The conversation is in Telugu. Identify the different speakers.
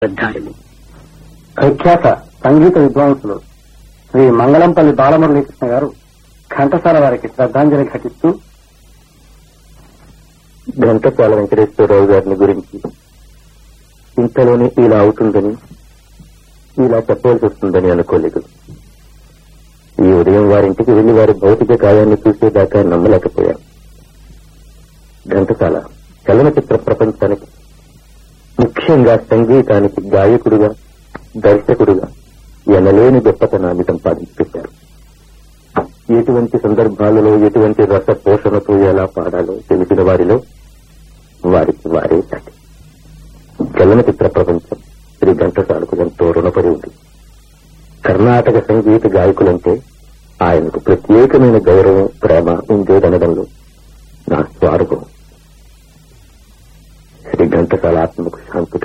Speaker 1: శ్రద్ధాళులు
Speaker 2: ప్రఖ్యాత సంగీత విద్వాంసులు శ్రీ మంగళంపల్లి బాలమురళీకృష్ణ గారు ఘంటసాల వారికి శ్రద్ధాంజలి ఘటిస్తూ
Speaker 3: ఘంటసాల వెంకటేశ్వరరావు గారిని గురించి ఇంతలోనే ఇలా అవుతుందని ఇలా చెప్పవలసి వస్తుందని అనుకోలేదు ఈ ఉదయం వారింటికి వెళ్లి వారి భౌతిక కాయాన్ని చూసేదాకా నమ్మలేకపోయాను ఘంటసాల చలనచిత్ర ప్రపంచానికి ముఖ్యంగా సంగీతానికి గాయకుడుగా దర్శకుడుగా ఎనలేని గొప్పతనాన్ని సంపాదించి పెట్టారు ఎటువంటి సందర్భాలలో ఎటువంటి రస పోషణతో ఎలా పాడాలో తెలిసిన వారిలో వారికి వారే సాటి చలనచిత్ర ప్రపంచం శ్రీ ఘంటసాలకు ఎంతో రుణపడి ఉంది కర్ణాటక సంగీత గాయకులంటే ఆయనకు ప్రత్యేకమైన గౌరవం ప్రేమ ఉండేదనడంలో నా స్వానుభవం శ్రీ ఘంటసాల ఆత్మకు శాంతి